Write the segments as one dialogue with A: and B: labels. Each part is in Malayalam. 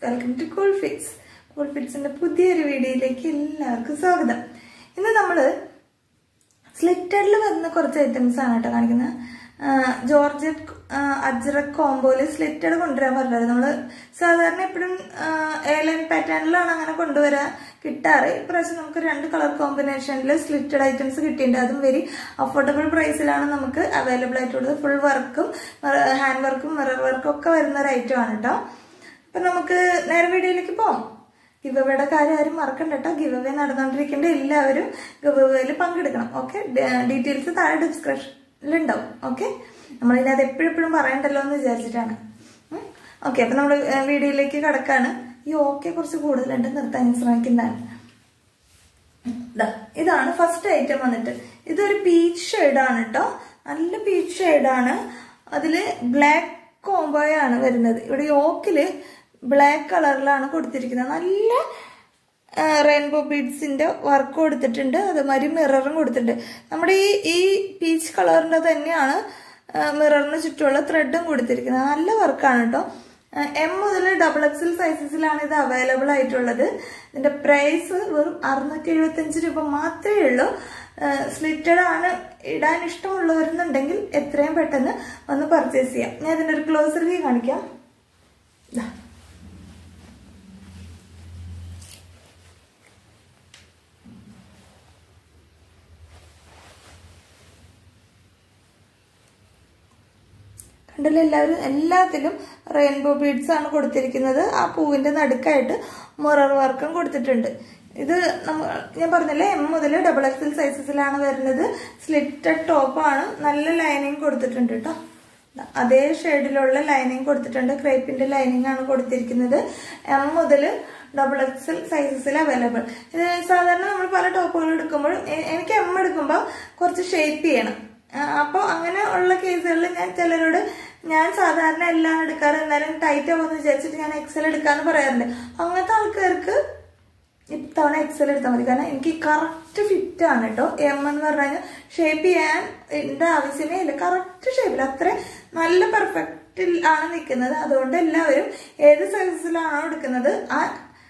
A: welcome to cool fits cool ഫിറ്റ്സിന്റെ പുതിയൊരു വീഡിയോയിലേക്ക് എല്ലാവർക്കും സ്വാഗതം ഇന്ന് നമ്മള് സ്ലിറ്റഡിൽ വരുന്ന കുറച്ച് ഐറ്റംസ് ആണ് കേട്ടോ കാണിക്കുന്നത് ജോർജറ്റ് അജ്രക് കോംബോയില് സ്ലിറ്റഡ് കൊണ്ടുവരാൻ പറഞ്ഞത് നമ്മള് സാധാരണ എപ്പോഴും എയർലൈൻ പാറ്റേണിലാണ് അങ്ങനെ കൊണ്ടുവരാൻ കിട്ടാറ് ഇപ്രാവശ്യം നമുക്ക് രണ്ട് കളർ കോമ്പിനേഷനിൽ സ്ലിറ്റഡ് ഐറ്റംസ് കിട്ടിയിട്ടുണ്ട് അതും വെരി അഫോർഡബിൾ പ്രൈസിലാണ് നമുക്ക് അവൈലബിൾ ആയിട്ടുള്ളത് ഫുൾ വർക്കും ഹാൻഡ് വർക്കും മിറർ വർക്കും ഒക്കെ വരുന്ന ഒരു ഐറ്റം ആണ് കേട്ടോ അപ്പൊ നമുക്ക് നേരെ വീഡിയോയിലേക്ക് പോവാം ഗിവ് അവയുടെ കാര്യം ആരും മറക്കണ്ട കേട്ടോ ഗിവ് അവേ നടന്നുകൊണ്ടിരിക്കേണ്ട എല്ലാവരും ഗിവ് അവേയിൽ പങ്കെടുക്കണം ഓക്കെ ഡീറ്റെയിൽസ് താഴെ ഡിസ്ക്രിപ്ഷനിൽ ഉണ്ടാവും ഓക്കെ നമ്മളിനി അത് എപ്പോഴെപ്പോഴും പറയണ്ടല്ലോ എന്ന് വിചാരിച്ചിട്ടാണ് ഓക്കെ അപ്പൊ നമ്മൾ വീഡിയോയിലേക്ക് കിടക്കാണ് ഈ ഓക്കെ കുറച്ച് കൂടുതലുണ്ട് നിർത്താൻ ഞാൻ ശ്രമിക്കുന്നതാണ് ഇതാണ് ഫസ്റ്റ് ഐറ്റം വന്നിട്ട് ഇതൊരു പീച്ച് ഷെയ്ഡാണ് കേട്ടോ നല്ല പീച്ച് ഷെയ്ഡാണ് അതില് ബ്ലാക്ക് കോംബോയാണ് വരുന്നത് ഇവിടെ യോക്കില് ബ്ലാക്ക് കളറിലാണ് കൊടുത്തിരിക്കുന്നത് നല്ല റെയിൻബോ ബീഡ്സിന്റെ വർക്ക് കൊടുത്തിട്ടുണ്ട് അതുമാതിരി മിററും കൊടുത്തിട്ടുണ്ട് നമ്മുടെ ഈ ഈ പീച്ച് കളറിന്റെ തന്നെയാണ് മിററിന് ചുറ്റുമുള്ള ത്രെഡും കൊടുത്തിരിക്കുന്നത് നല്ല വർക്കാണ് കേട്ടോ എം മുതൽ ഡബിൾ എക്സൽ സൈസസിലാണ് ഇത് അവൈലബിൾ ആയിട്ടുള്ളത് ഇതിന്റെ പ്രൈസ് വെറും അറുന്നൂറ്റി എഴുപത്തി രൂപ മാത്രമേ ഉള്ളൂ സ്ലിറ്റഡ് ആണ് ഇടാൻ ഇഷ്ടമുള്ളവരെന്നുണ്ടെങ്കിൽ എത്രയും പെട്ടെന്ന് ഒന്ന് പർച്ചേസ് ചെയ്യാം ഞാൻ ഇതിന്റെ ഒരു ക്ലോസർ വ്യൂ കാണിക്കാം കണ്ടല്ലോ എല്ലാവരും എല്ലാത്തിലും റെയിൻബോ ബീഡ്സ് ആണ് കൊടുത്തിരിക്കുന്നത് ആ പൂവിന്റെ നടുക്കായിട്ട് മൊറർ വർക്കും കൊടുത്തിട്ടുണ്ട് ഇത് ഞാൻ പറഞ്ഞില്ലേ എം മുതൽ ഡബിൾ എക്സൽ സൈസസിലാണ് വരുന്നത് സ്ലിറ്റഡ് ടോപ്പാണ് നല്ല ലൈനിങ് കൊടുത്തിട്ടുണ്ട് കേട്ടോ അതേ ഷെയ്ഡിലുള്ള ലൈനിങ് കൊടുത്തിട്ടുണ്ട് ക്രേപ്പിന്റെ ലൈനിങ് ആണ് കൊടുത്തിരിക്കുന്നത് എം മുതൽ ഡബിൾ എക്സൽ സൈസസിൽ അവൈലബിൾ ഇത് സാധാരണ നമ്മൾ പല ടോപ്പുകൾ എടുക്കുമ്പോൾ എനിക്ക് എം എടുക്കുമ്പോൾ കുറച്ച് ഷേപ്പ് ചെയ്യണം അപ്പോൾ അങ്ങനെ ഉള്ള കേസുകളിൽ ഞാൻ ചിലരോട് ഞാൻ സാധാരണ എല്ലാം എടുക്കാറ് എന്നാലും ടൈറ്റ് ആവുമെന്ന് വിചാരിച്ചിട്ട് ഞാൻ എക്സൽ എടുക്കാന്ന് പറയാറുണ്ട് അങ്ങനത്തെ ആൾക്കാർക്ക് ഇത്തവണ എക്സൽ എടുത്താൽ മതി കാരണം എനിക്ക് കറക്റ്റ് ഫിറ്റ് ആണ് കേട്ടോ എം എന്ന് പറഞ്ഞു കഴിഞ്ഞാൽ ഷേപ്പ് ചെയ്യാൻ എന്റെ ആവശ്യമേ ഇല്ല കറക്റ്റ് ഷേപ്പിൽ അത്ര നല്ല പെർഫെക്റ്റിൽ ആണ് നിൽക്കുന്നത് അതുകൊണ്ട് എല്ലാവരും ഏത് സൈസിലാണോ എടുക്കുന്നത് ആ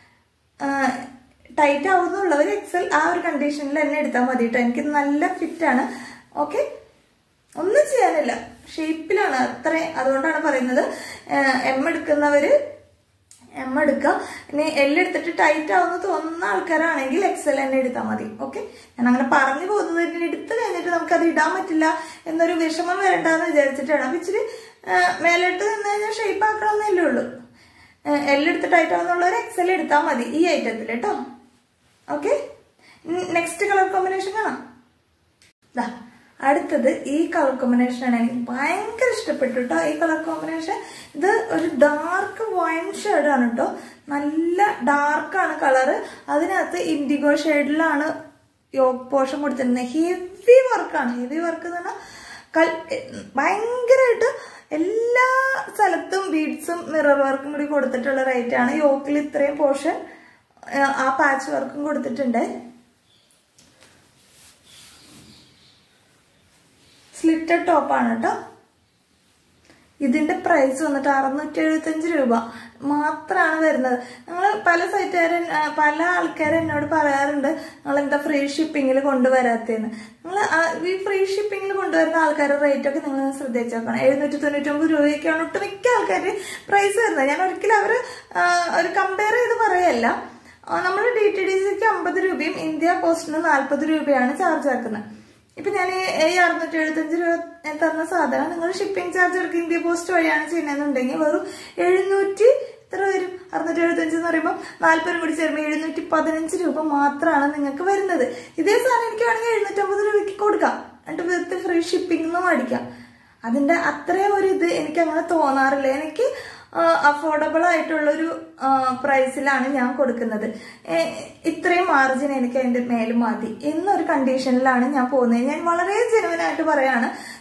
A: ടൈറ്റ് ആവുന്നുള്ളവർ എക്സൽ ആ ഒരു കണ്ടീഷനിൽ തന്നെ എടുത്താൽ മതി കേട്ടോ എനിക്ക് നല്ല ഫിറ്റ് ആണ് ഓക്കെ ഒന്നും ചെയ്യാനില്ല ഷേപ്പിലാണ് അത്ര അതുകൊണ്ടാണ് പറയുന്നത് എം എടുക്കുന്നവര് എം എടുക്കുക ഇനി എല്ലെടുത്തിട്ട് ടൈറ്റ് ആവുന്ന തോന്നുന്ന ആൾക്കാരാണെങ്കിൽ എക്സൽ തന്നെ എടുത്താൽ മതി ഓക്കെ ഞാൻ അങ്ങനെ പറഞ്ഞു പോകുന്നത് ഇനി എടുത്തു കഴിഞ്ഞിട്ട് നമുക്ക് അത് ഇടാൻ പറ്റില്ല എന്നൊരു വിഷമം വരണ്ടെന്ന് വിചാരിച്ചിട്ടാണ് അപ്പൊ ഇച്ചിരി മേലോട്ട് നിന്ന് കഴിഞ്ഞാൽ ഷേപ്പ് ആക്കണമെന്നല്ലേ ഉള്ളൂ എല്ലെടുത്ത് ടൈറ്റ് ആവുന്നുള്ളവർ എക്സൽ എടുത്താൽ മതി ഈ ഐറ്റത്തിൽ കേട്ടോ ഓക്കെ നെക്സ്റ്റ് കളർ കോമ്പിനേഷൻ കാണാം ദാ അടുത്തത് ഈ കളർ കോമ്പിനേഷൻ ആണ് എനിക്ക് ഭയങ്കര ഇഷ്ടപ്പെട്ടു കേട്ടോ ഈ കളർ കോമ്പിനേഷൻ ഇത് ഒരു ഡാർക്ക് വൈൻ ഷെയ്ഡാണ് കേട്ടോ നല്ല ഡാർക്കാണ് കളറ് അതിനകത്ത് ഇൻഡിഗോ ഷെയ്ഡിലാണ് യോഗ് പോഷൻ കൊടുത്തിരുന്നത് ഹെവി വർക്കാണ് ഹെവി വർക്ക് എന്ന് പറഞ്ഞാൽ കൽ ഭയങ്കരമായിട്ട് എല്ലാ സ്ഥലത്തും ബീഡ്സും മിറർ വർക്കും കൂടി കൊടുത്തിട്ടുള്ള റേറ്റ് ആണ് യോക്കിൽ ഇത്രയും പോർഷൻ ആ പാച്ച് വർക്കും കൊടുത്തിട്ടുണ്ട് സ്ലിറ്റഡ് ടോപ്പാണ് കേട്ടോ ഇതിന്റെ പ്രൈസ് വന്നിട്ട് അറുന്നൂറ്റി എഴുപത്തഞ്ച് രൂപ മാത്രമാണ് വരുന്നത് നിങ്ങൾ പല സൈറ്റുകാരൻ പല ആൾക്കാരും എന്നോട് പറയാറുണ്ട് നിങ്ങൾ എന്താ ഫ്രീ ഷിപ്പിങ്ങിൽ കൊണ്ടുവരാത്തേന്ന് നിങ്ങൾ ഈ ഫ്രീ ഷിപ്പിങ്ങിൽ കൊണ്ടുവരുന്ന ആൾക്കാരുടെ റേറ്റ് ഒക്കെ നിങ്ങൾ ശ്രദ്ധിച്ചു നോക്കണം എഴുന്നൂറ്റി തൊണ്ണൂറ്റൊമ്പത് രൂപയ്ക്കാണ് ഒട്ടുമിക്ക ആൾക്കാർ പ്രൈസ് വരുന്നത് ഞാൻ ഒരിക്കലും അവർ ഒരു കമ്പയർ ചെയ്ത് പറയല്ല നമ്മൾ ഡി ടി ഡി സിക്ക് അമ്പത് രൂപയും ഇന്ത്യ പോസ്റ്റിന് നാൽപ്പത് രൂപയാണ് ചാർജ് ആക്കുന്നത് ഇപ്പൊ ഞാൻ ഈ അറുന്നൂറ്റി എഴുപത്തഞ്ച് രൂപ തന്ന സാധനം നിങ്ങൾ ഷിപ്പിംഗ് ചാർജ് എടുക്കുക ഇന്ത്യ പോസ്റ്റ് വഴിയാണ് ചെയ്യുന്നതെന്നുണ്ടെങ്കിൽ വെറും എഴുന്നൂറ്റി എത്ര വരും അറുന്നൂറ്റി എഴുപത്തഞ്ച് എന്ന് പറയുമ്പോൾ നാല്പതും കൂടി ചേരുമ്പോൾ എഴുന്നൂറ്റി പതിനഞ്ച് രൂപ മാത്രമാണ് നിങ്ങൾക്ക് വരുന്നത് ഇതേ സാധനം എനിക്ക് വേണമെങ്കിൽ എഴുന്നൂറ്റമ്പത് രൂപയ്ക്ക് കൊടുക്കാം എന്നിട്ട് വിത്ത് ഫ്രീ ഷിപ്പിംഗും അടിക്കാം അതിന്റെ അത്രയും ഒരു ഇത് എനിക്ക് അങ്ങനെ തോന്നാറില്ല എനിക്ക് അഫോർഡബിൾ ആയിട്ടുള്ളൊരു പ്രൈസിലാണ് ഞാൻ കൊടുക്കുന്നത് ഇത്രയും മാർജിൻ എനിക്ക് അതിന്റെ മേൽ മതി എന്നൊരു കണ്ടീഷനിലാണ് ഞാൻ പോകുന്നത് ഞാൻ വളരെ ജെനുവനായിട്ട് പറയാണ്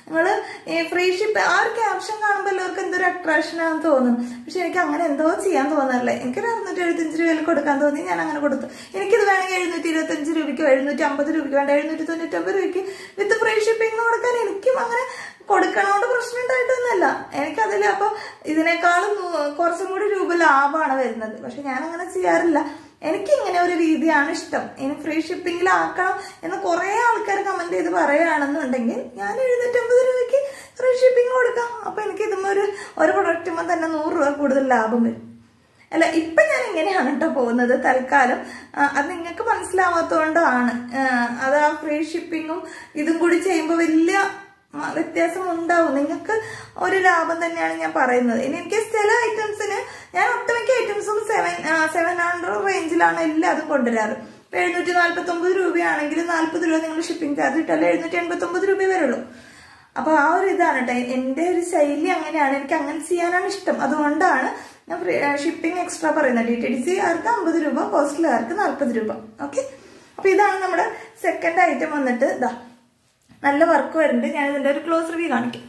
A: നിങ്ങൾ ഫ്രീ ഷിപ്പ് ആ ഒരു ക്യാപ്ഷൻ കാണുമ്പോൾ എല്ലാവർക്കും എന്തൊരു അട്രാക്ഷൻ ആണെന്ന് തോന്നും പക്ഷെ എനിക്ക് അങ്ങനെ എന്തോ ചെയ്യാൻ തോന്നാറില്ല എനിക്കൊരു അറുന്നൂറ്റി എഴുപത്തഞ്ച് രൂപയിൽ കൊടുക്കാൻ തോന്നി ഞാൻ അങ്ങനെ കൊടുത്തു എനിക്കിത് വേണമെങ്കിൽ എഴുന്നൂറ്റി ഇരുപത്തഞ്ച് രൂപയ്ക്കോ എഴുന്നൂറ്റി അമ്പത് രൂപയ്ക്ക് വേണ്ട എഴുന്നൂറ്റി തൊണ്ണൂറ്റൊമ്പത് രൂപയ്ക്ക് വിത്ത് ഫ്രീ ഷിപ്പിംഗ് കൊടുക്കാൻ എനിക്കും അങ്ങനെ കൊടുക്കണോണ്ട് പ്രശ്നം ഉണ്ടായിട്ടൊന്നുമല്ല എനിക്കതിൽ അപ്പൊ ഇതിനേക്കാളും നൂ- കുറച്ചും കൂടി രൂപ ലാഭമാണ് വരുന്നത് പക്ഷെ ഞാൻ അങ്ങനെ ചെയ്യാറില്ല എനിക്ക് ഇങ്ങനെ ഒരു രീതിയാണ് ഇഷ്ടം ഇനി ഫ്രീ ഷിപ്പിംഗിലാക്കണം എന്ന് കുറെ ആൾക്കാർ കമന്റ് ചെയ്ത് പറയുകയാണെന്നുണ്ടെങ്കിൽ ഞാൻ എഴുന്നൂറ്റമ്പത് രൂപയ്ക്ക് ഫ്രീ ഷിപ്പിംഗ് കൊടുക്കാം അപ്പൊ എനിക്ക് ഇതുമ്മ ഒരു ഒരു പ്രൊഡക്റ്റുമ്പോൾ തന്നെ നൂറ് രൂപ കൂടുതൽ ലാഭം വരും അല്ല ഇപ്പൊ ഞാൻ ഇങ്ങനെയാണ് കേട്ടോ പോകുന്നത് തൽക്കാലം ആ, അത് നിങ്ങൾക്ക് മനസ്സിലാവാത്തതുകൊണ്ടാണ് ആ, അത് ആ ഫ്രീ ഷിപ്പിങ്ങും ഇതും കൂടി ചെയ്യുമ്പോൾ വലിയ ആ, വ്യത്യാസം ഉണ്ടാവും നിങ്ങൾക്ക് ഒരു ലാഭം തന്നെയാണ് ഞാൻ പറയുന്നത് ഇനി എനിക്ക് ചില ഐറ്റംസിന് ഞാൻ ഒട്ടുമിക്ക ഐറ്റംസും സെവൻ സെവൻ ഹൺഡ്രഡ് റേഞ്ചിലാണ് എല്ലാതും കൊണ്ടുവരാറ് ഇപ്പൊ എഴുന്നൂറ്റി നാല്പത്തി ഒമ്പത് രൂപയാണെങ്കിൽ നാല്പത് രൂപ നിങ്ങൾ ഷിപ്പിംഗ് ചാർജ് ഇട്ടാൽ എഴുന്നൂറ്റി എൺപത്തി ഒമ്പത് രൂപ വരുള്ളൂ അപ്പൊ ആ ഒരു ഇതാണ് കേട്ടോ എന്റെ ഒരു ശൈലി അങ്ങനെയാണ് എനിക്ക് അങ്ങനെ ചെയ്യാനാണ് ഇഷ്ടം അതുകൊണ്ടാണ് ഞാൻ ഷിപ്പിംഗ് എക്സ്ട്രാ പറയുന്നത് ഡി ടി ഡി സി ആർക്ക് അമ്പത് രൂപ കോസ്റ്റ്ലുകാർക്ക് നാൽപ്പത് രൂപ ഓക്കെ അപ്പൊ ഇതാണ് നമ്മുടെ സെക്കൻഡ് ഐറ്റം വന്നിട്ട് ഇതാ നല്ല വർക്ക് വരുന്നുണ്ട് ഞാൻ ഇതിന്റെ ഒരു ക്ലോസ് റിവ്യൂ കാണിക്കാം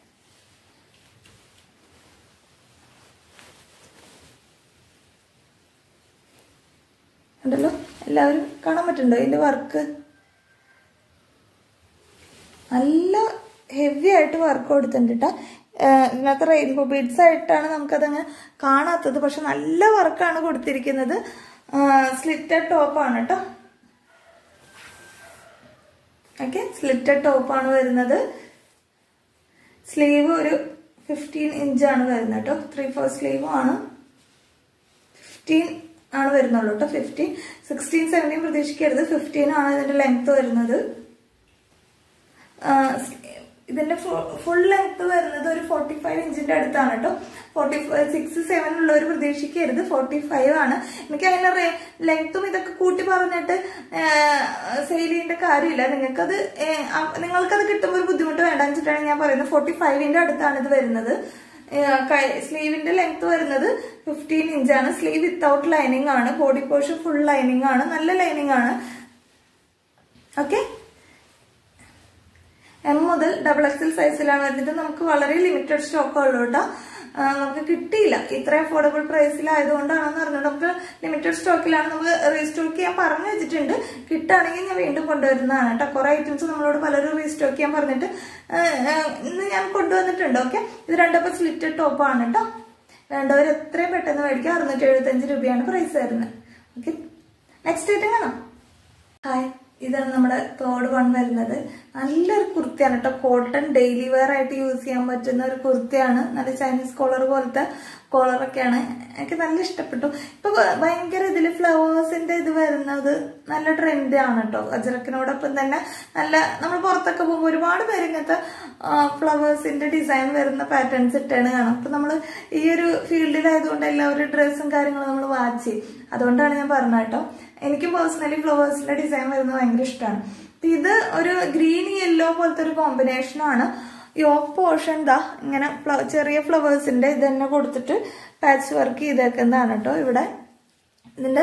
A: ഉണ്ടല്ലോ എല്ലാവരും കാണാൻ പറ്റുന്നുണ്ടോ ഇതിന്റെ വർക്ക് നല്ല ഹെവി ആയിട്ട് വർക്ക് കൊടുത്തിട്ടുണ്ട് കേട്ടോ ഇതിനകത്ത് റെയിൻബോ ബീഡ്സ് ആയിട്ടാണ് നമുക്കതങ്ങ് കാണാത്തത് പക്ഷെ നല്ല വർക്കാണ് കൊടുത്തിരിക്കുന്നത് സ്ലിറ്റഡ് ടോപ്പാണ് കേട്ടോ ഓക്കെ സ്ലിറ്റഡ് ടോപ്പാണ് വരുന്നത് സ്ലീവ് ഒരു ഫിഫ്റ്റീൻ ഇഞ്ചാണ് വരുന്നത് കേട്ടോ ത്രീ ഫോർ സ്ലീവും ആണ് ഫിഫ്റ്റീൻ ആണ് വരുന്നുള്ളൂ കേട്ടോ ഫിഫ്റ്റീൻ സിക്സ്റ്റീൻ സെവൻറ്റീൻ പ്രതീക്ഷിക്കരുത് ഫിഫ്റ്റീൻ ആണ് ഇതിന്റെ ലെങ്ത് വരുന്നത് ആ, ഇതിന്റെ ഫുൾ ലെങ്ത് വരുന്നത് ഒരു ഫോർട്ടി ഫൈവ് ഇഞ്ചിന്റെ അടുത്താണ് കേട്ടോ ഫോർട്ടി സിക്സ് സെവൻ ഉള്ളവർ പ്രതീക്ഷിക്കരുത് ഫോർട്ടി ഫൈവ് ആണ് എനിക്ക് അങ്ങനെ ലെങ്ത്തും ഇതൊക്കെ കൂട്ടി പറഞ്ഞിട്ട് സെയിൽ ചെയ്യേണ്ട കാര്യമില്ല നിങ്ങൾക്കത് ഏ, ആ- നിങ്ങൾക്കത് കിട്ടുമ്പോൾ ഒരു ബുദ്ധിമുട്ട് വേണ്ടെന്ന് വെച്ചിട്ടാണ് ഞാൻ പറയുന്നത് ഫോർട്ടി ഫൈവിന്റെ അടുത്താണ് ഇത് വരുന്നത് സ്ലീവിന്റെ ലെങ്ത് വരുന്നത് ഫിഫ്റ്റീൻ ഇഞ്ചാണ് സ്ലീവ് വിത്തൗട്ട് ലൈനിങ് ആണ് ബോഡി പോർഷൻ ഫുൾ ലൈനിങ് ആണ് നല്ല ലൈനിങ് ആണ് ഓക്കെ എം മുതൽ ഡബിൾ എക്സൽ സൈസിലാണ് വരുന്നത് നമുക്ക് വളരെ ലിമിറ്റഡ് സ്റ്റോക്ക് ഉള്ളൂ കേട്ടോ ആ, നമുക്ക് കിട്ടിയില്ല ഇത്ര അഫോർഡബിൾ പ്രൈസിലായതുകൊണ്ടാണെന്ന് പറഞ്ഞിട്ട് നമുക്ക് ലിമിറ്റഡ് സ്റ്റോക്കിലാണ് നമുക്ക് റീസ്റ്റോക്ക് ചെയ്യാൻ പറഞ്ഞു വെച്ചിട്ടുണ്ട് കിട്ടുകയാണെങ്കിൽ ഞാൻ വീണ്ടും കൊണ്ടുവരുന്നതാണ് കേട്ടോ കുറെ ഐറ്റംസ് നമ്മളോട് പലരും റീസ്റ്റോക്ക് ചെയ്യാൻ പറഞ്ഞിട്ട് ആ, ആ, ഇന്ന് ഞാൻ കൊണ്ടുവന്നിട്ടുണ്ട് ഓക്കെ ഇത് രണ്ടപ്പോൾ സ്ലിറ്റഡ് ടോപ്പാണ് കേട്ടോ വേണ്ടവർ എത്രയും പെട്ടെന്ന് മേടിക്കാം അറുന്നൂറ്റി എഴുപത്തഞ്ച് രൂപയാണ് പ്രൈസ് വരുന്നത് ഓക്കെ നെക്സ്റ്റ് ഐറ്റം കാണാം ഹായ് ഇതാണ് നമ്മുടെ തേർഡ് വൺ വരുന്നത് നല്ലൊരു കുർത്തിയാണ് കേട്ടോ കോട്ടൺ ഡെയിലി വെയർ ആയിട്ട് യൂസ് ചെയ്യാൻ പറ്റുന്ന ഒരു കുർത്തിയാണ് നല്ല ചൈനീസ് കോളർ പോലത്തെ കോളറൊക്കെയാണ് എനിക്ക് നല്ല ഇഷ്ടപ്പെട്ടു ഇപ്പൊ ഭ- ഭയങ്കര ഇതില് ഫ്ലവേഴ്സിന്റെ ഇത് വരുന്നത് നല്ല ട്രെൻഡ് ആണ് കേട്ടോ അജറക്കിനോടൊപ്പം തന്നെ നല്ല നമ്മൾ പുറത്തൊക്കെ പോകുമ്പോൾ ഒരുപാട് പേര് ഇങ്ങനത്തെ ഫ്ലവേഴ്സിന്റെ ഡിസൈൻ വരുന്ന പാറ്റേൺസ് ഇട്ടാണ് കാണാം അപ്പൊ നമ്മൾ ഈ ഒരു ഫീൽഡിലായതുകൊണ്ട് എല്ലാവരും ഡ്രസ്സും കാര്യങ്ങളും നമ്മൾ വാച്ച് ചെയ്യും അതുകൊണ്ടാണ് ഞാൻ പറഞ്ഞത് കേട്ടോ എനിക്കും പേഴ്സണലി ഫ്ലവേഴ്സിന്റെ ഡിസൈൻ വരുന്നത് ഭയങ്കര ഇഷ്ടമാണ് അപ്പൊ ഇത് ഒരു ഗ്രീൻ യെല്ലോ പോലത്തെ ഒരു കോമ്പിനേഷൻ ആണ് യോക്ക് പോർഷൻ ദാ ഇങ്ങനെ ഫ്ല- ചെറിയ ഫ്ലവേഴ്സിന്റെ ഇത് തന്നെ കൊടുത്തിട്ട് പാച്ച് വർക്ക് ചെയ്തേക്കുന്നതാണ് കേട്ടോ ഇവിടെ ഇതിന്റെ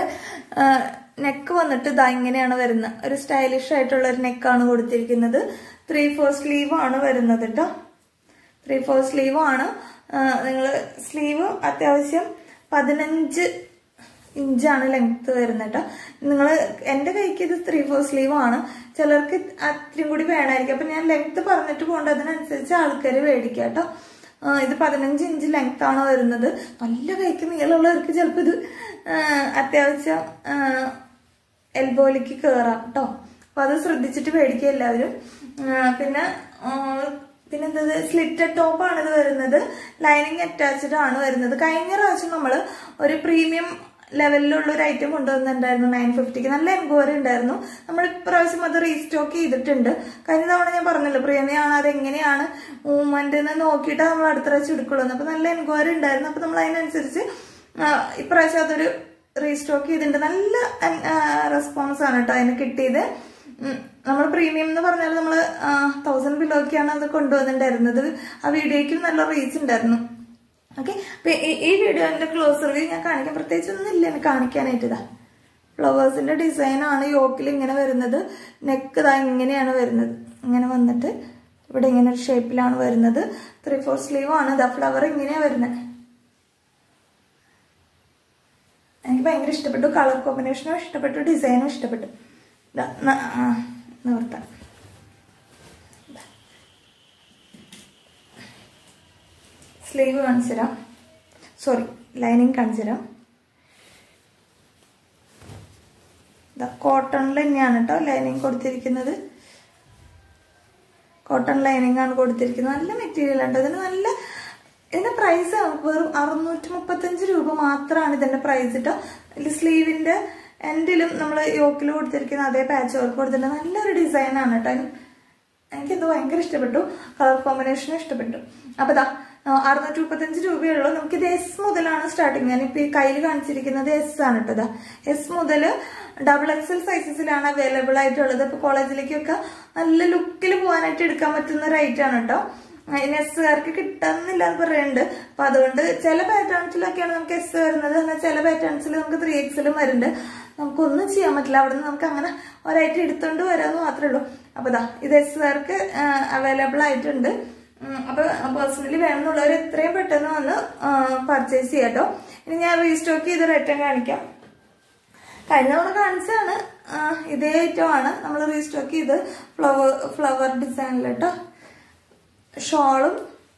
A: നെക്ക് വന്നിട്ട് ഇതാ ഇങ്ങനെയാണ് വരുന്നത് ഒരു സ്റ്റൈലിഷ് ആയിട്ടുള്ള ഒരു നെക്കാണ് കൊടുത്തിരിക്കുന്നത് ത്രീ ഫോർ സ്ലീവ് ആണ് വരുന്നത് കേട്ടോ ത്രീ ഫോർ സ്ലീവ് ആണ് നിങ്ങൾ സ്ലീവ് അത്യാവശ്യം പതിനഞ്ച് ഇഞ്ചാണ് ലെങ്ത് വരുന്നത് കേട്ടോ നിങ്ങൾ എൻ്റെ കൈക്ക് ഇത് ത്രീ ഫോർ സ്ലീവ് ആണ് ചിലർക്ക് അത്രയും കൂടി വേണമായിരിക്കും അപ്പൊ ഞാൻ ലെങ്ത് പറഞ്ഞിട്ട് പോകേണ്ട അതിനനുസരിച്ച് ആൾക്കാർ മേടിക്കുക കേട്ടോ ആ, ഇത് പതിനഞ്ച് ഇഞ്ച് ലെങ്ത് ആണ് വരുന്നത് നല്ല കൈക്ക് നീളമുള്ളവർക്ക് ചിലപ്പോൾ ഇത് ആ, അത്യാവശ്യം എൽബോയിലേക്ക് കയറാം കേട്ടോ അപ്പൊ അത് ശ്രദ്ധിച്ചിട്ട് മേടിക്കുക എല്ലാവരും ആ, പിന്നെ ആ, പിന്നെന്താ സ്ലിറ്റഡ് ടോപ്പ് ആണ് ഇത് വരുന്നത് ലൈനിങ് അറ്റാച്ച്ഡ് ആണ് വരുന്നത് കഴിഞ്ഞ പ്രാവശ്യം നമ്മൾ ഒരു പ്രീമിയം ലെവലിലുള്ള ഒരു ഐറ്റം കൊണ്ടുവന്നിട്ടുണ്ടായിരുന്നു നയൻ ഫിഫ്റ്റിക്ക് നല്ല എൻക്വയറി ഉണ്ടായിരുന്നു നമ്മൾ ഇപ്രാവശ്യം അത് റീസ്റ്റോക്ക് ചെയ്തിട്ടുണ്ട് കഴിഞ്ഞ തവണ ഞാൻ പറഞ്ഞല്ലോ പ്രീമിയം ആണ് അത് എങ്ങനെയാണ് മൂവ്മെന്റ് എന്ന് നോക്കിയിട്ട് നമ്മൾ അടുത്ത പ്രാവശ്യം എടുക്കുള്ളൂ അപ്പൊ നല്ല എൻക്വയറി ഉണ്ടായിരുന്നു അപ്പൊ നമ്മൾ അതിനനുസരിച്ച് ആ, ഇപ്രാവശ്യം അതൊരു റീസ്റ്റോക്ക് ചെയ്തിട്ടുണ്ട് നല്ല റെസ്പോൺസ് ആണ് കേട്ടോ അതിന് കിട്ടിയത് നമ്മൾ പ്രീമിയം എന്ന് പറഞ്ഞാൽ നമ്മൾ തൗസൻഡ് ബിലോക്കാണ് അത് കൊണ്ടുവന്നിട്ടുണ്ടായിരുന്നത് ആ വീഡിയോയ്ക്കും നല്ല റീച്ച് ഉണ്ടായിരുന്നു ഓക്കെ അപ്പൊ ഈ- ഈ വീഡിയോന്റെ ക്ലോസ് റിവ്യൂ ഞാൻ കാണിക്കാൻ പ്രത്യേകിച്ച് ഒന്നും ഇല്ല എനിക്ക് കാണിക്കാനായിട്ട് ഇതാ ഫ്ലവേഴ്സിന്റെ ഡിസൈൻ ആണ് യോക്കിൽ ഇങ്ങനെ വരുന്നത് നെക്ക് ഇതാ ഇങ്ങനെയാണ് വരുന്നത് ഇങ്ങനെ വന്നിട്ട് ഇവിടെ ഇങ്ങനെ ഒരു ഷേപ്പിലാണ് വരുന്നത് ത്രീ ഫോർ സ്ലീവ് ആണ് ദ ഫ്ലവർ ഇങ്ങനെയാണ് വരുന്നത് എനിക്ക് ഭയങ്കര ഇഷ്ടപ്പെട്ടു കളർ കോമ്പിനേഷനും ഇഷ്ടപ്പെട്ടു ഡിസൈനും ഇഷ്ടപ്പെട്ടു ദാ, ന- ആ, നിവർത്താം സ്ലീവ് കാണിച്ചു തരാം സോറി ലൈനിങ് കാണിച്ചു തരാം കോട്ടണിൽ തന്നെയാണ് കേട്ടോ ലൈനിങ് കൊടുത്തിരിക്കുന്നത് കോട്ടൺ ലൈനിങ് ആണ് കൊടുത്തിരിക്കുന്നത് നല്ല മെറ്റീരിയൽ ഉണ്ട് ഇതിന് നല്ല ഇതിന്റെ പ്രൈസ് വെറും അറുന്നൂറ്റി മുപ്പത്തഞ്ച് രൂപ മാത്രമാണ് ഇതിന്റെ പ്രൈസ് കേട്ടോ ഇതിൽ സ്ലീവിന്റെ എൻഡിലും നമ്മൾ യോക്കിൽ കൊടുത്തിരിക്കുന്ന അതേ പാച്ച് വർക്ക് കൊടുത്തിട്ടുണ്ട് നല്ലൊരു ഡിസൈൻ ആണ് കേട്ടോ എനിക്കിത് ഭയങ്കര ഇഷ്ടപ്പെട്ടു കളർ കോമ്പിനേഷനും ഇഷ്ടപ്പെട്ടു അപ്പൊ ദാ അറുന്നൂറ്റി മുപ്പത്തഞ്ച് രൂപയുള്ളൂ നമുക്ക് ഇത് എസ് മുതലാണ് സ്റ്റാർട്ടിങ് ഞാനിപ്പോ ഈ കയ്യിൽ കാണിച്ചിരിക്കുന്നത് എസ് ആണ് കേട്ടോ ദാ എസ് മുതൽ ഡബിൾ എക്സൽ സൈസസിലാണ് അവൈലബിൾ ആയിട്ടുള്ളത് ഇപ്പൊ കോളേജിലേക്കൊക്കെ നല്ല ലുക്കിൽ പോകാനായിട്ട് എടുക്കാൻ പറ്റുന്ന ഒരു ഐറ്റം ആണ് കേട്ടോ അതിന് എസ്സുകാർക്ക് കിട്ടുന്നില്ല എന്ന് പറയുന്നുണ്ട് അപ്പൊ അതുകൊണ്ട് ചില പാറ്റേൺസിലൊക്കെയാണ് നമുക്ക് എസ് വരുന്നത് എന്നാൽ ചില പാറ്റേൺസിൽ നമുക്ക് ത്രീ എക്സിലും വരുന്നുണ്ട് നമുക്കൊന്നും ചെയ്യാൻ പറ്റില്ല അവിടെ നിന്ന് നമുക്ക് അങ്ങനെ ഒരൈറ്റം എടുത്തോണ്ട് വരാമെന്ന് മാത്രമേ ഉള്ളൂ അപ്പൊ ഇതാ ഇത് എസ്സുകാർക്ക് അവൈലബിൾ ആയിട്ടുണ്ട് ഉം, അപ്പൊ പേഴ്സണലി വേണമെന്നുള്ളവർ എത്രയും പെട്ടെന്ന് വന്ന് പർച്ചേസ് ചെയ്യാം കേട്ടോ ഇനി ഞാൻ റീസ്റ്റോക്ക് ചെയ്ത് റേറ്റം കാണിക്കാം കഴിഞ്ഞ തവണ കാണിച്ചാണ് ഇതേ ഐറ്റം ആണ് നമ്മൾ റീസ്റ്റോക്ക് ചെയ്ത് ഫ്ലവർ ഫ്ലവർ ഡിസൈനിൽ കേട്ടോ ഷോളും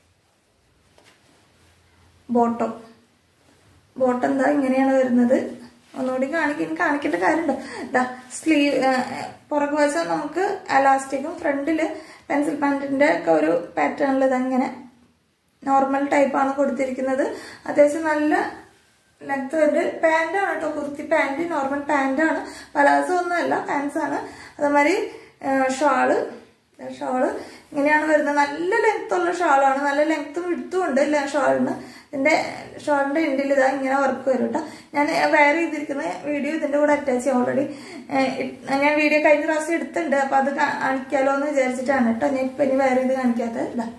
A: ബോട്ടം ബോട്ടം എന്താ ഇങ്ങനെയാണ് വരുന്നത് ഒന്നുകൂടി കാണിക്കാൻ കാണിക്കേണ്ട കാര്യമുണ്ടോ ഇതാ സ്ലീവ് പുറകു വശം നമുക്ക് അലാസ്റ്റിക്കും ഫ്രണ്ടില് പെൻസിൽ പാൻറ്റിന്റെ ഒക്കെ ഒരു പാറ്റേണിൽ ഇതങ്ങനെ നോർമൽ ടൈപ്പാണ് കൊടുത്തിരിക്കുന്നത് അത്യാവശ്യം നല്ല ലെങ്ത് ഒരു പാൻറ്റാണ് കേട്ടോ കുർത്തി പാൻറ് നോർമൽ പാൻറ്റാണ് പലാസോ ഒന്നുമല്ല പാൻസ് ആണ് അതേമാതിരി ഷാള് ഷാള് ഇങ്ങനെയാണ് വരുന്നത് നല്ല ലെങ്ത് ഉള്ള ഷാളാണ് നല്ല ലെങ്ത്തും വിടുത്തും ഉണ്ട് ഇല്ല ഷാളിന് ഇതിന്റെ ഷാളിന്റെ എൻഡിൽ ഇതാ ഇങ്ങനെ വർക്ക് വരും കേട്ടോ ഞാൻ വെയർ ചെയ്തിരിക്കുന്ന വീഡിയോ ഇതിന്റെ കൂടെ അറ്റാച്ച് ചെയ്യാം ഓൾറെഡി ഞാൻ വീഡിയോ കഴിഞ്ഞ പ്രാവശ്യം എടുത്തിട്ടുണ്ട് അപ്പൊ അത് കാണിക്കാലോ എന്ന് വിചാരിച്ചിട്ടാണ് കേട്ടോ ഞാൻ ഇപ്പൊ ഇനി വെയർ ചെയ്ത് കാണിക്കാത്തത് ഇതാ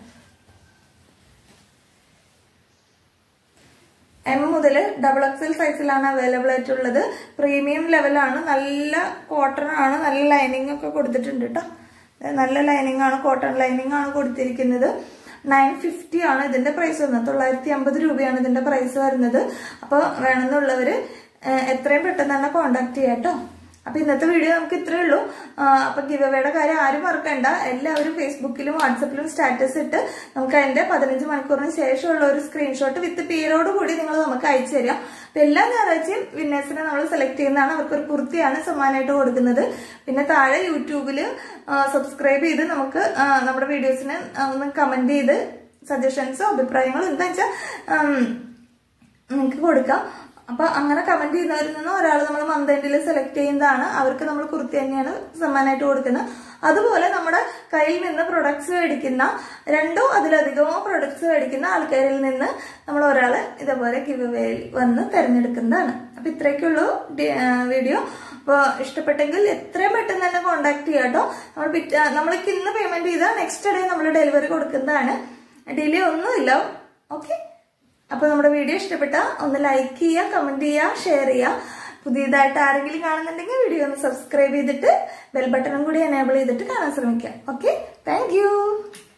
A: എം മുതൽ ഡബിൾ എക്സൽ സൈസിലാണ് അവൈലബിൾ ആയിട്ടുള്ളത് പ്രീമിയം ലെവലാണ് നല്ല കോട്ടൺ ആണ് നല്ല ലൈനിങ് ഒക്കെ കൊടുത്തിട്ടുണ്ട് കേട്ടോ നല്ല ലൈനിങ് ആണ് കോട്ടൺ ലൈനിങ് ആണ് കൊടുത്തിരിക്കുന്നത് നയൻ ഫിഫ്റ്റി ആണ് ഇതിന്റെ പ്രൈസ് വരുന്നത് തൊള്ളായിരത്തി അമ്പത് രൂപയാണ് ഇതിന്റെ പ്രൈസ് വരുന്നത് അപ്പോൾ വേണമെന്നുള്ളവർ എത്രയും പെട്ടെന്ന് തന്നെ കോണ്ടാക്ട് ചെയ്യാം കേട്ടോ അപ്പൊ ഇന്നത്തെ വീഡിയോ നമുക്ക് ഇത്രയേ ഉള്ളൂ അപ്പൊ ഗിവ് അവയുടെ കാര്യം ആരും മറക്കണ്ട എല്ലാവരും ഫേസ്ബുക്കിലും വാട്സപ്പിലും സ്റ്റാറ്റസ് ഇട്ട് നമുക്ക് അതിന്റെ പതിനഞ്ച് മണിക്കൂറിന് ശേഷമുള്ള ഒരു സ്ക്രീൻഷോട്ട് വിത്ത് പേരോട് കൂടി നിങ്ങൾ നമുക്ക് അയച്ചു തരാം അപ്പൊ എല്ലാ ഞായറാഴ്ചയും വിന്നേഴ്സിനെ നമ്മൾ സെലക്ട് ചെയ്യുന്നതാണ് അവർക്ക് ഒരു കുർത്തിയാണ് സമ്മാനമായിട്ട് കൊടുക്കുന്നത് പിന്നെ താഴെ യൂട്യൂബിൽ സബ്സ്ക്രൈബ് ചെയ്ത് നമുക്ക് നമ്മുടെ വീഡിയോസിന് ഒന്ന് കമന്റ് ചെയ്ത് സജഷൻസോ അഭിപ്രായങ്ങളോ എന്താ വെച്ചാൽ നിങ്ങൾക്ക് കൊടുക്കാം അപ്പൊ അങ്ങനെ കമന്റ് ചെയ്യുന്നവരിൽ നിന്ന് ഒരാൾ നമ്മൾ മന്ത് എൻഡിൽ സെലക്ട് ചെയ്യുന്നതാണ് അവർക്ക് നമ്മൾ കുർത്തി തന്നെയാണ് സമ്മാനമായിട്ട് കൊടുക്കുന്നത് അതുപോലെ നമ്മുടെ കയ്യിൽ നിന്ന് പ്രൊഡക്ട്സ് മേടിക്കുന്ന രണ്ടോ അതിലധികമോ പ്രൊഡക്ട്സ് മേടിക്കുന്ന ആൾക്കാരിൽ നിന്ന് നമ്മൾ ഒരാളെ ഇതേപോലെ ഗിവ് വന്ന് തിരഞ്ഞെടുക്കുന്നതാണ് അപ്പൊ ഇത്രയൊക്കെയുള്ളൂ വീഡിയോ അപ്പോൾ ഇഷ്ടപ്പെട്ടെങ്കിൽ എത്രയും പെട്ടെന്ന് തന്നെ കോൺടാക്ട് ചെയ്യാം കേട്ടോ നമ്മൾ നമ്മൾക്ക് ഇന്ന് പേയ്മെന്റ് ചെയ്താൽ നെക്സ്റ്റ് ഡേ നമ്മൾ ഡെലിവറി കൊടുക്കുന്നതാണ് ഡിലേ ഒന്നുമില്ല ഓക്കെ അപ്പൊ നമ്മുടെ വീഡിയോ ഇഷ്ടപ്പെട്ട ഒന്ന് ലൈക്ക് ചെയ്യുക കമന്റ് ചെയ്യുക ഷെയർ ചെയ്യുക പുതിയതായിട്ട് ആരെങ്കിലും കാണുന്നുണ്ടെങ്കിൽ വീഡിയോ ഒന്ന് സബ്സ്ക്രൈബ് ചെയ്തിട്ട് ബെൽ ബട്ടണും കൂടി എനേബിൾ ചെയ്തിട്ട് കാണാൻ ശ്രമിക്കാം ഓക്കെ താങ്ക്